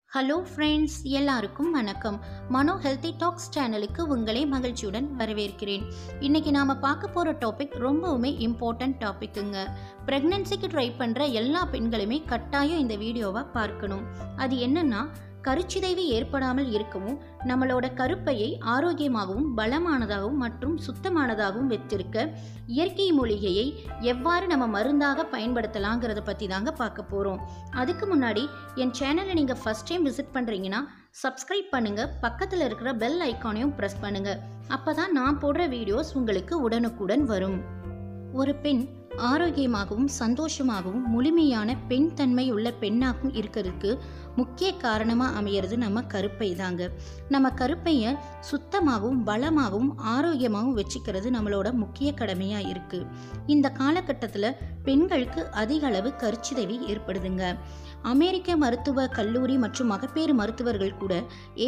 hello friends எல்லாருக்கும் வணக்கம் மனோ healthy tax சேனலுக்கு உங்களை மகிழ்ச்சியுடன் வரவேற்கிறேன் இன்னைக்கு நாம் பார்க்க போகிற டாபிக் ரொம்பவுமே இம்பார்ட்டன்ட் டாபிக்குங்க ப்ரெக்னன்சிக்கு ட்ரை பண்ணுற எல்லா பெண்களுமே கட்டாயம் இந்த வீடியோவை பார்க்கணும் அது என்னன்னா கருச்சிதைவு ஏற்படாமல் இருக்கவும் நம்மளோட கருப்பையை ஆரோக்கியமாகவும் பலமானதாகவும் மற்றும் சுத்தமானதாகவும் வச்சிருக்க இயற்கை மூலிகையை எவ்வாறு நம்ம மருந்தாக பயன்படுத்தலாங்கிறத பற்றி தாங்க பார்க்க போகிறோம் அதுக்கு முன்னாடி என் சேனலை நீங்கள் ஃபஸ்ட் டைம் விசிட் பண்ணுறீங்கன்னா சப்ஸ்கிரைப் பண்ணுங்கள் பக்கத்தில் இருக்கிற பெல் ஐக்கானையும் ப்ரெஸ் பண்ணுங்கள் அப்போ தான் நான் போடுற வீடியோஸ் உங்களுக்கு உடனுக்குடன் வரும் ஒரு பெண் ஆரோக்கியமாகவும் சந்தோஷமாகவும் முழுமையான பெண் தன்மை உள்ள பெண்ணாகவும் இருக்கிறதுக்கு முக்கிய காரணமாக அமையிறது நம்ம கருப்பை தாங்க நம்ம கருப்பையை சுத்தமாகவும் பலமாகவும் ஆரோக்கியமாகவும் வச்சுக்கிறது நம்மளோட முக்கிய கடமையாக இருக்குது இந்த காலகட்டத்தில் பெண்களுக்கு அதிக அளவு கருச்சிதைவு ஏற்படுதுங்க அமெரிக்க மருத்துவ கல்லூரி மற்றும் மகப்பேறு மருத்துவர்கள் கூட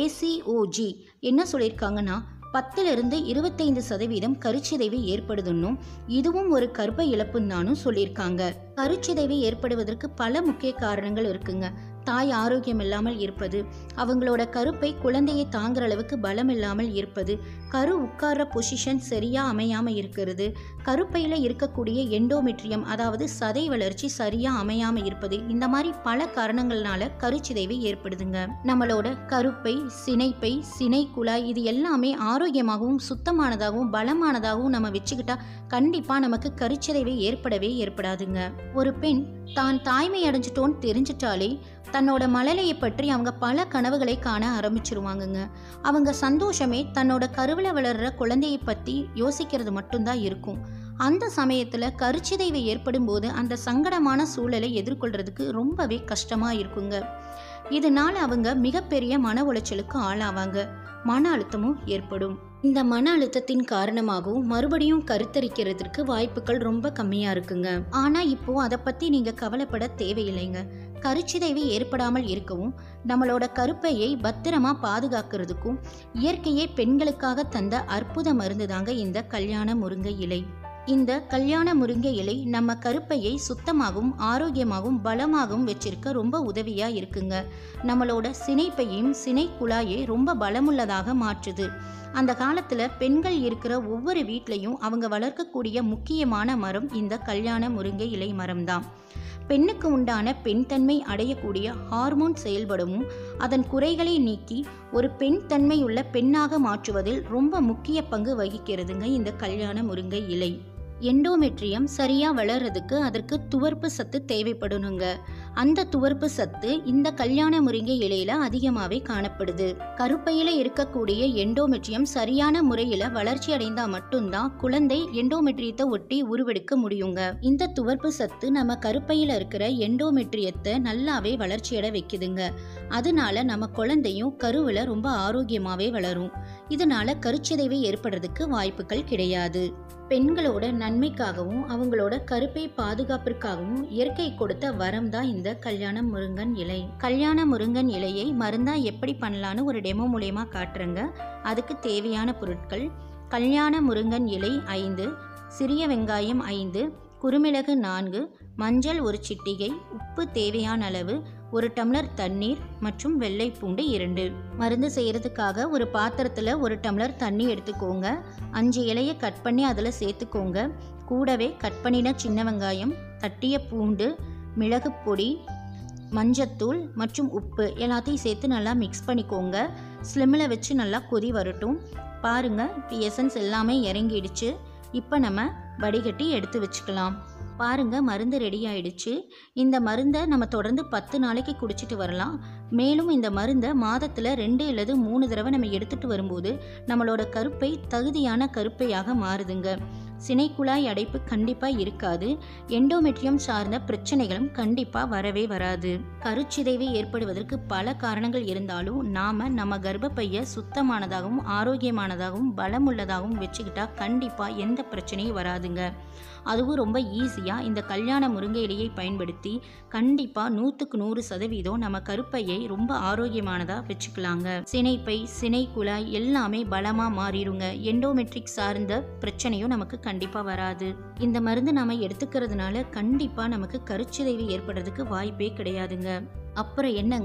ஏசிஓஜி என்ன சொல்லியிருக்காங்கன்னா பத்திலிருந்து இருபத்தைந்து சதவீதம் கருச்சிதைவு ஏற்படுதுன்னும் இதுவும் ஒரு கர்ப்ப இழப்புன்னு தானும் சொல்லியிருக்காங்க கருச்சிதைவு ஏற்படுவதற்கு பல முக்கிய காரணங்கள் இருக்குங்க தாய் ஆரோக்கியம் இல்லாமல் இருப்பது அவங்களோட கருப்பை குழந்தையை தாங்குற அளவுக்கு பலம் இல்லாமல் இருப்பது கரு உட்கார்ற பொசிஷன் சரியா அமையாம இருக்கிறது கருப்பையில் இருக்கக்கூடிய எண்டோமெட்ரியம் அதாவது சதை வளர்ச்சி சரியா அமையாம இருப்பது இந்த மாதிரி பல காரணங்கள்னால கருச்சிதைவு ஏற்படுதுங்க நம்மளோட கருப்பை சினைப்பை சினை குழாய் இது எல்லாமே ஆரோக்கியமாகவும் சுத்தமானதாகவும் பலமானதாகவும் நம்ம வச்சுக்கிட்டா கண்டிப்பா நமக்கு கருச்சிதைவு ஏற்படவே ஏற்படாதுங்க ஒரு பெண் தான் தாய்மை அடைஞ்சிட்டோன்னு தெரிஞ்சிட்டாலே தன்னோட மழலையை பற்றி அவங்க பல கனவுகளை காண ஆரம்பிச்சிருவாங்கங்க அவங்க சந்தோஷமே தன்னோட கருவில் வளர்ற குழந்தையை பற்றி யோசிக்கிறது மட்டும்தான் இருக்கும் அந்த சமயத்தில் கருச்சிதைவு ஏற்படும் போது அந்த சங்கடமான சூழலை எதிர்கொள்றதுக்கு ரொம்பவே கஷ்டமாக இருக்குங்க இதனால் அவங்க மிகப்பெரிய மன உளைச்சலுக்கு ஆளாவாங்க மன அழுத்தமும் ஏற்படும் இந்த மன அழுத்தத்தின் காரணமாகவும் மறுபடியும் கருத்தரிக்கிறதுக்கு வாய்ப்புகள் ரொம்ப கம்மியாக இருக்குங்க ஆனால் இப்போ அதை பற்றி நீங்கள் கவலைப்பட தேவையில்லைங்க கருச்சிதைவு ஏற்படாமல் இருக்கவும் நம்மளோட கருப்பையை பத்திரமா பாதுகாக்கிறதுக்கும் இயற்கையே பெண்களுக்காக தந்த அற்புத மருந்து தாங்க இந்த கல்யாண முருங்கை இலை இந்த கல்யாண முருங்கை இலை நம்ம கருப்பையை சுத்தமாகவும் ஆரோக்கியமாகவும் பலமாகவும் வச்சிருக்க ரொம்ப உதவியா இருக்குங்க நம்மளோட சினைப்பையும் சினை குழாயை ரொம்ப பலமுள்ளதாக மாற்றுது அந்த காலத்துல பெண்கள் இருக்கிற ஒவ்வொரு வீட்லையும் அவங்க வளர்க்கக்கூடிய முக்கியமான மரம் இந்த கல்யாண முருங்கை இலை மரம்தான் பெண்ணுக்கு உண்டான பெண் தன்மை அடையக்கூடிய ஹார்மோன் செயல்படவும் அதன் குறைகளை நீக்கி ஒரு பெண் தன்மை உள்ள பெண்ணாக மாற்றுவதில் ரொம்ப முக்கிய பங்கு வகிக்கிறதுங்க இந்த கல்யாண முருங்கை இலை எண்டோமெட்ரியம் சரியா வளர்றதுக்கு அதற்கு துவர்ப்பு சத்து தேவைப்படணுங்க அந்த துவர்ப்பு சத்து இந்த கல்யாண முருங்கை இலையில அதிகமாவே காணப்படுது கருப்பையில இருக்கக்கூடிய எண்டோமெட்ரியம் சரியான முறையில வளர்ச்சி அடைந்தா மட்டும்தான் குழந்தை எண்டோமெட்ரியத்தை ஒட்டி உருவெடுக்க முடியுங்க இந்த துவர்ப்பு சத்து நம்ம கருப்பையில இருக்கிற எண்டோமெட்ரியத்தை நல்லாவே வளர்ச்சியட வைக்குதுங்க அதனால நம்ம குழந்தையும் கருவுல ரொம்ப ஆரோக்கியமாவே வளரும் இதனால கருச்சிதைவு ஏற்படுறதுக்கு வாய்ப்புகள் கிடையாது பெண்களோட நன்மைக்காகவும் அவங்களோட கருப்பை பாதுகாப்பிற்காகவும் இயற்கை கொடுத்த வரம் தான் இந்த கல்யாண முருங்கன் இலை கல்யாண முருங்கன் இலையை மருந்தா எப்படி பண்ணலான்னு ஒரு டெமோ மூலயமா காட்டுறேங்க அதுக்கு தேவையான பொருட்கள் கல்யாண முருங்கன் இலை ஐந்து சிறிய வெங்காயம் ஐந்து குறுமிளகு நான்கு மஞ்சள் ஒரு சிட்டிகை உப்பு தேவையான அளவு ஒரு டம்ளர் தண்ணீர் மற்றும் வெள்ளை பூண்டு இரண்டு மருந்து செய்கிறதுக்காக ஒரு பாத்திரத்தில் ஒரு டம்ளர் தண்ணி எடுத்துக்கோங்க அஞ்சு இலையை கட் பண்ணி அதில் சேர்த்துக்கோங்க கூடவே கட் பண்ணின சின்ன வெங்காயம் தட்டிய பூண்டு மிளகு பொடி மஞ்சத்தூள் மற்றும் உப்பு எல்லாத்தையும் சேர்த்து நல்லா மிக்ஸ் பண்ணிக்கோங்க ஸ்லிம்மில் வச்சு நல்லா கொதி வரட்டும் பாருங்கள் இப்போ எசன்ஸ் எல்லாமே இறங்கிடுச்சு இப்போ நம்ம வடிகட்டி எடுத்து வச்சுக்கலாம் பாருங்க மருந்து ரெடி ஆயிடுச்சு இந்த மருந்தை நம்ம தொடர்ந்து பத்து நாளைக்கு குடிச்சிட்டு வரலாம் மேலும் இந்த மருந்தை மாதத்தில் ரெண்டு அல்லது மூணு தடவை நம்ம எடுத்துட்டு வரும்போது நம்மளோட கருப்பை தகுதியான கருப்பையாக மாறுதுங்க சினைக்குழாய் அடைப்பு கண்டிப்பாக இருக்காது எண்டோமெட்ரியம் சார்ந்த பிரச்சனைகளும் கண்டிப்பாக வரவே வராது கருச்சிதைவு ஏற்படுவதற்கு பல காரணங்கள் இருந்தாலும் நாம் நம்ம கர்ப்பப்பையை சுத்தமானதாகவும் ஆரோக்கியமானதாகவும் பலமுள்ளதாகவும் வச்சுக்கிட்டா கண்டிப்பாக எந்த பிரச்சனையும் வராதுங்க அதுவும் ரொம்ப ஈஸியாக இந்த கல்யாண முருங்கை இலையை பயன்படுத்தி கண்டிப்பாக நூற்றுக்கு நூறு சதவீதம் நம்ம கருப்பையை ரொம்ப ஆரோக்கியமானதாக வச்சுக்கலாங்க சினைப்பை சினை குழாய் எல்லாமே பலமாக மாறிடுங்க எண்டோமெட்ரிக் சார்ந்த பிரச்சனையும் நமக்கு கண்டிப்பாக வராது இந்த மருந்து நம்ம எடுத்துக்கிறதுனால கண்டிப்பாக நமக்கு கருச்சிதைவு ஏற்படுறதுக்கு வாய்ப்பே கிடையாதுங்க அப்புறம் என்னங்க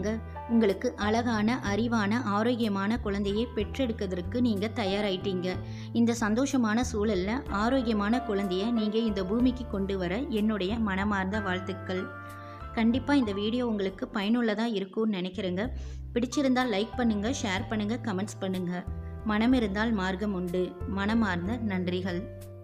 உங்களுக்கு அழகான அறிவான ஆரோக்கியமான குழந்தையை பெற்றெடுக்கிறதுக்கு நீங்கள் தயாராயிட்டீங்க இந்த சந்தோஷமான சூழலில் ஆரோக்கியமான குழந்தைய நீங்கள் இந்த பூமிக்கு கொண்டு வர என்னுடைய மனமார்ந்த வாழ்த்துக்கள் கண்டிப்பாக இந்த வீடியோ உங்களுக்கு பயனுள்ளதாக இருக்கும்னு நினைக்கிறேங்க பிடிச்சிருந்தால் லைக் பண்ணுங்கள் ஷேர் பண்ணுங்கள் கமெண்ட்ஸ் பண்ணுங்கள் மனம் இருந்தால் மார்க்கம் உண்டு மனமார்ந்த நன்றிகள்